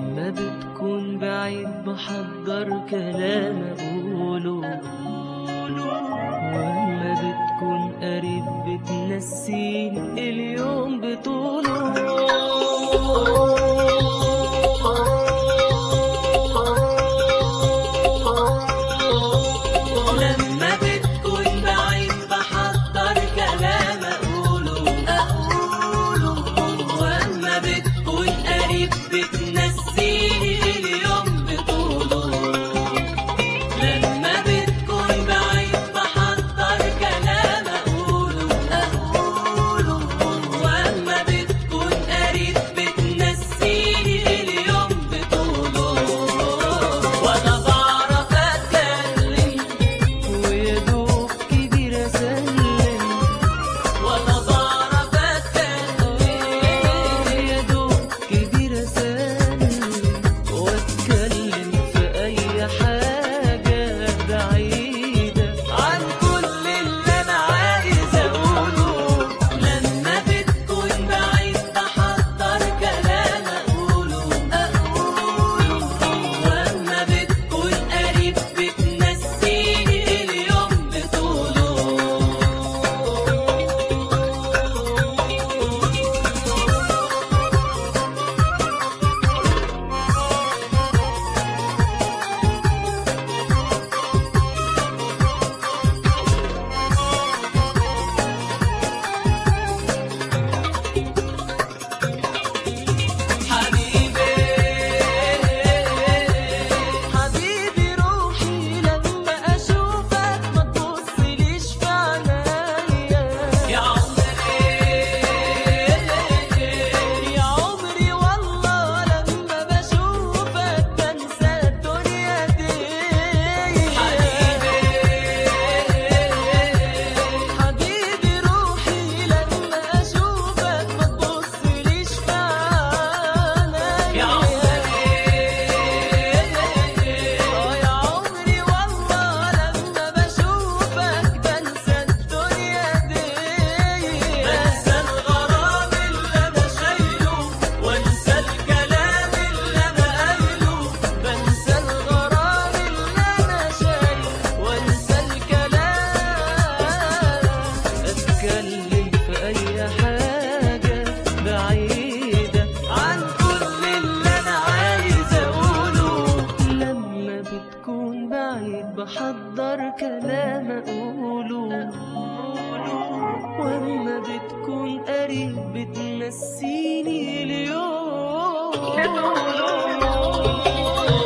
لما بتكون بعيد بحضر كلام أقوله وأما بتكون قريب بتنسيني اليوم بطوله لما بتكون بعيد بحضر كلام أقوله أقوله وأما بتكون قريب بتنسيني اليوم بطوله لما بتكون بعيد بحضر كلام أقوله أقوله وأما بتكون قريب بتنسيني اليوم بطوله وأنا بعرف أتكلم ويا دوب كبير أسلم وأنا بعرف أتكلم يا دوب كبير أسلم وأتكلم في أي حاجة بعيدة عن كل اللي أنا عايز أقوله لما بتكون بعيد بحضر كلام أقوله أقوله وأما بتكون قريب بتنسيني اليوم بطوله حبيبي حبيبي روحي لما اشوفك ما تبصليش في عينيا يا عمري يا عمري والله لما بشوفك بنسى الدنيا دي حبيبي حبيبي روحي لما اشوفك ما تبصليش في عينيا يا عمري اه يا عمري والله لما بشوفك بنسى الدنيا دي بنسى الغرام اللي انا شايله وانسى الكلام اللي انا قايله بنسى الغرام اللي انا شايله وانسى الكلام اتكلم في اي حاجه بعيده عن كل اللي انا عايز اقوله لما بتكون بعيد بحضر كلام اقوله واما بتكون قريب بتنسيني اليوم